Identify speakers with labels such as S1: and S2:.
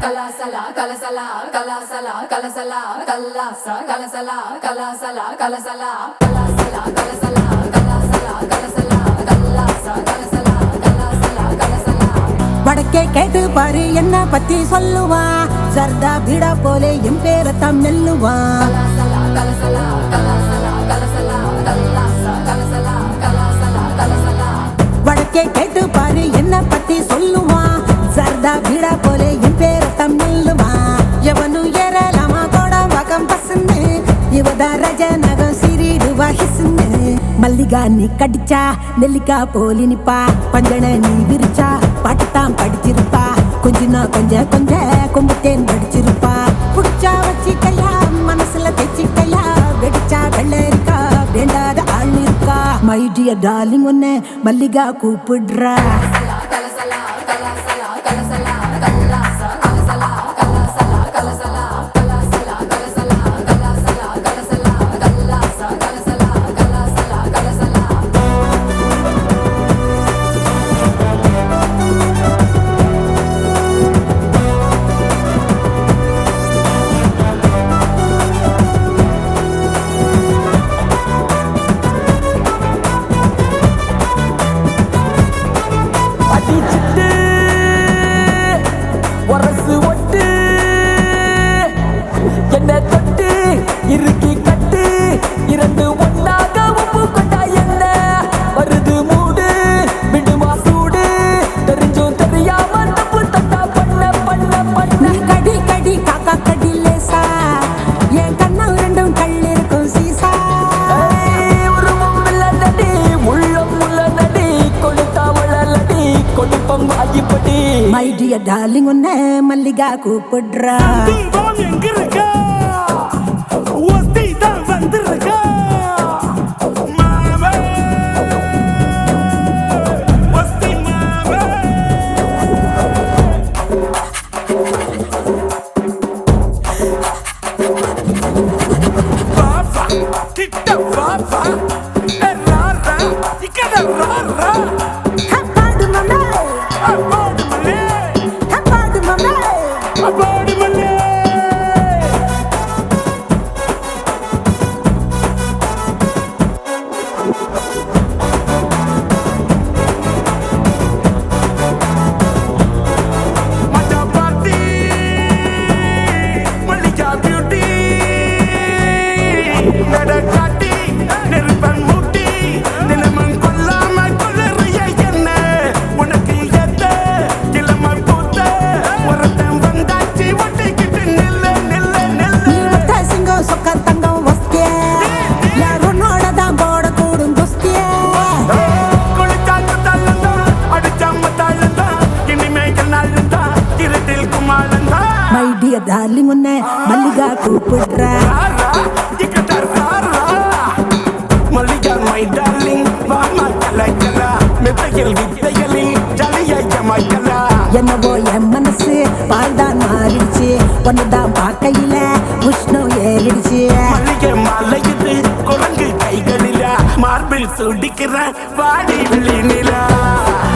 S1: கலாசலா கலசலா கலாசலா கலசலா கல்லாசா கலசலா கலாசலா கலசலா கலாசலா கலசலா கலாசலா கலசலா கல்லாசா கலசலா கலாசலா கலசலா
S2: வடக்கே கேட்டு பாரு என்ன பத்தி சொல்லுவா சர்தா பீடா போலே என் பேரத்தாம் நெல்லுவா
S1: கலாசலா கலசலா கலாசலா கலசலா கல்லாசா கலசலா கலாசலா கலசலா
S2: வடக்கே கேட்டு பாரு என்ன பத்தி சொல்லுவா சர்தா பீடா போலே என் பேரத்தாம் நெல்லுவா எவனு ஏறலாமா கோட வகம் பசுன்னு இவதா ரஜ நகம் சிறிடுவா ஹிசுன்னு மல்லிகா நீ கடிச்சா நெல்லிக்கா போலி நிப்பா பஞ்சன நீ விரிச்சா பாட்டுத்தான் படிச்சிருப்பா கொஞ்சனா கொஞ்ச கொஞ்ச கொம்புத்தேன் படிச்சிருப்பா புடிச்சா வச்சிக்கையா மனசுல தெச்சிக்கையா வெடிச்சா வெள்ளரிக்கா வேண்டாத ஆள் இருக்கா மை டியர் டார்லிங் உன்னை மல்லிகா கூப்பிடுறா
S1: கலசலா கலாசலா கலசலா கல்லாசா கலசலா கலாசலா கலசலா கலாசலா கலசலா கலாசலா கலசலா கல்லாசா கலசலா கலாசலா கலசலா
S3: அடிச்சிட்டு உரசு ஒட்டு என்ன தொட்டு இறுக்கி கட்டு இரண்டு ஒன்னாக உப்பு கொண்டா என்ன வருது மூடு விடுமா சூடு தெரிஞ்சும் தெரியாம தப்பு தட்டா பண்ண பண்ண பண்ண
S2: நீ கடி கடி காக்கா கடி லேசா என் கண்ணம் ரெண்டும் கல்லிருக்கும் சீசா
S3: ஏய், உருவம் இல்லடி உள்ளம் உள்ளடி கொடுத்தா வளலடி கொடுப்பம் வாய்ப்படி
S2: மை டியர் டார்லிங் உன்னை மல்லிகா கூப்பிடுறா
S4: துன்பம் எங்க இருக்கா ஒத்தி தான் வந்திருக்கா மாமே ஒத்தி மாமே பாபா கிட்ட பாபா ராரா இக்கட ராரா
S2: ஹப்பாடு மம்மே
S4: அப்பாடு மல்லே
S2: ஹப்பாடு மம்மே
S4: அப்பாடு மல்லே மச்சா பார்ட்டி மல்லிகா பியூட்டி நடக்காட்டி நெருப்பன் மூட்டி நிலமன் கொல்லாம கொள்ளறிய என்ன உனக்கு எத்த கிளம பூத்த ஒருத்தன் வந்தாச்சு ஒட்டிக்கிட்டு நில்ல நில்ல
S2: நீ
S4: நில்ல
S2: ஒத்த சிங்கம் சொக்க தங்கம் வஸ்திய யாருன்னோட தான் போட கூடும் குஸ்திய
S4: குளிச்சாக்கு தள்ளந்தா அடிச்சாம தாழந்தா இனிமேல் நாளந்தா இருட்டில் குமாலந்தா
S2: மை டியர் டார்லிங் உன்னை மல்லிகா கூப்பிடுறா
S4: ராரா இக்கட்ட ராரா மல்லிகா மை டார்லிங் வாமா கலக்கலா மெத்தையில் வித்தைகளில் ஜலிய ஜமாய்க்கலா
S2: என்னவோ என் மனசு பால்தான் மாறிடுச்சு ஒன்னுதான் பார்க்கையில உஷ்ணம் ஏறிடுச்சு
S4: மல்லிகை மலையுது குரங்கு கைகளில மார்பில் சுடிக்கிற வாடி விழி நிலா